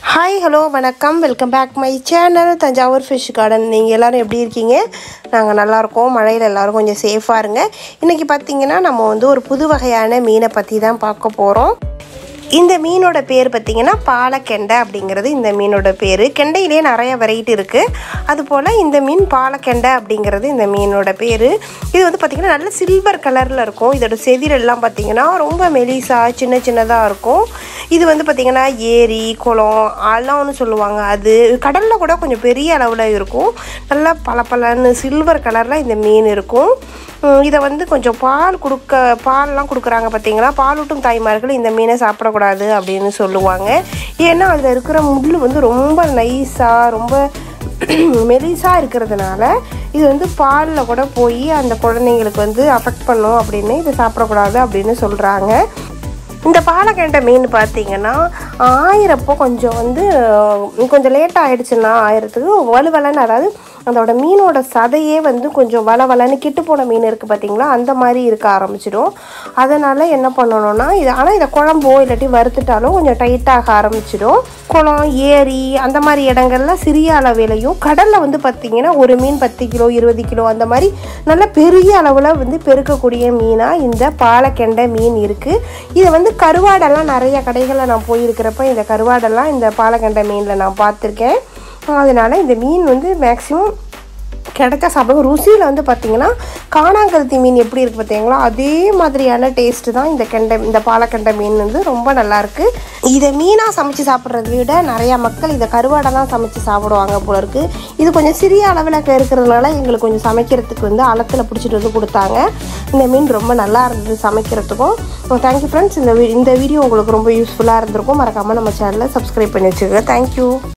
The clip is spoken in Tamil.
ஹாய் ஹலோ வணக்கம் welcome back my channel Thanjavur fish garden நீங்கள் எல்லோரும் எப்படி இருக்கீங்க நாங்கள் நல்லாயிருக்கோம் மழையில் எல்லோரும் கொஞ்சம் சேஃபாக இருங்க இன்றைக்கி பார்த்தீங்கன்னா நம்ம வந்து ஒரு புது வகையான மீனை பற்றி தான் பார்க்க போகிறோம் இந்த மீனோட பேர் பார்த்திங்கன்னா பாலக்கெண்டை அப்படிங்கிறது இந்த மீனோட பேர் கெண்டையிலே நிறைய வெரைட்டி இருக்குது அதுபோல் இந்த மீன் பாலக்கெண்டை அப்படிங்கிறது இந்த மீனோட பேர் இது வந்து பார்த்திங்கன்னா நல்ல சில்வர் கலரில் இருக்கும் இதோட செதிரெல்லாம் பார்த்திங்கன்னா ரொம்ப மெலிசா சின்ன சின்னதாக இருக்கும் இது வந்து பார்த்திங்கன்னா ஏரி குளம் அல்லாம்னு சொல்லுவாங்க அது கடலில் கூட கொஞ்சம் பெரிய அளவில் இருக்கும் நல்லா பளபளன்னு சில்வர் கலரில் இந்த மீன் இருக்கும் உம், இதை வந்து கொஞ்சம் பால் கொடுக்க பால்லாம் கொடுக்குறாங்க பார்த்தீங்களா பாலூட்டும் தாய்மார்கள் இந்த மீனை சாப்பிடக்கூடாது அப்படின்னு சொல்லுவாங்க ஏன்னா அதில் இருக்கிற முள் வந்து ரொம்ப நைஸாக ரொம்ப மெலிசாக இருக்கிறதுனால இது வந்து பாலில் கூட போய் அந்த குழந்தைங்களுக்கு வந்து அஃபெக்ட் பண்ணும் அப்படின்னு இதை சாப்பிடக்கூடாது அப்படின்னு சொல்கிறாங்க இந்த பாலக்கெண்டை மீன் பார்த்தீங்கன்னா ஆயிரப்போ கொஞ்சம் வந்து அஹ், கொஞ்சம் லேட் ஆயிடுச்சுன்னா ஆயிரத்துக்கு வலுவலன்னு அதாவது அதோட மீனோட சதையே வந்து கொஞ்சம் வளவலன்னு கெட்டு போன மீன் இருக்குது பார்த்தீங்களா அந்த மாதிரி இருக்க ஆரம்பிச்சிடும் அதனால் என்ன பண்ணணும்னா இது ஆனால் இதை குழம்போ இல்லாட்டி வறுத்துட்டாலும் கொஞ்சம் டைட்டாக ஆரம்பிச்சிடும் குளம் ஏரி அந்த மாதிரி இடங்கள்ல சிறிய அளவிலையும் கடலில் வந்து பார்த்தீங்கன்னா ஒரு மீன் பத்து கிலோ இருபது கிலோ அந்த மாதிரி நல்ல பெரிய அளவில் வந்து பெருக்கக்கூடிய மீனாக இந்த பாலக்கெண்டை மீன் இருக்குது இதை வந்து கருவாடெல்லாம் நிறைய கடைகளில் நான் போயிருக்கிறப்ப இந்த கருவாடெல்லாம் இந்த பாலக்கெண்டை மீனில் நான் பார்த்துருக்கேன் அதனால் இந்த மீன் வந்து மேக்ஸிமம் கிடைச்சா சாப்பிடுவோம் ருசியில் வந்து பார்த்தீங்கன்னா காணாங்கருத்தி மீன் எப்படி இருக்குது பார்த்தீங்களா அதே மாதிரியான டேஸ்ட்டு தான் இந்த கெண்டை இந்த பாலக்கெண்டை மீன் வந்து ரொம்ப நல்லாயிருக்கு இதை மீனாக சமைச்சு சாப்பிட்றத விட நிறையா மக்கள் இதை கருவாடெல்லாம் சமைச்சு சாப்பிடுவாங்க போல இருக்குது இது கொஞ்சம் சிறிய அளவில் இருக்கிறதுனால எங்களுக்கு கொஞ்சம் சமைக்கிறதுக்கு வந்து அளத்தில் பிடிச்சிட்டு வந்து கொடுத்தாங்க இந்த மீன் ரொம்ப நல்லா இருந்தது சமைக்கிறதுக்கும் தேங்க்யூ ஃப்ரெண்ட்ஸ் இந்த வீ- இந்த வீடியோ உங்களுக்கு ரொம்ப யூஸ்ஃபுல்லாக இருந்திருக்கும் மறக்காமல் நம்ம சேனலை சப்ஸ்கிரைப் பண்ணி வச்சுக்கோங்க தேங்க்யூ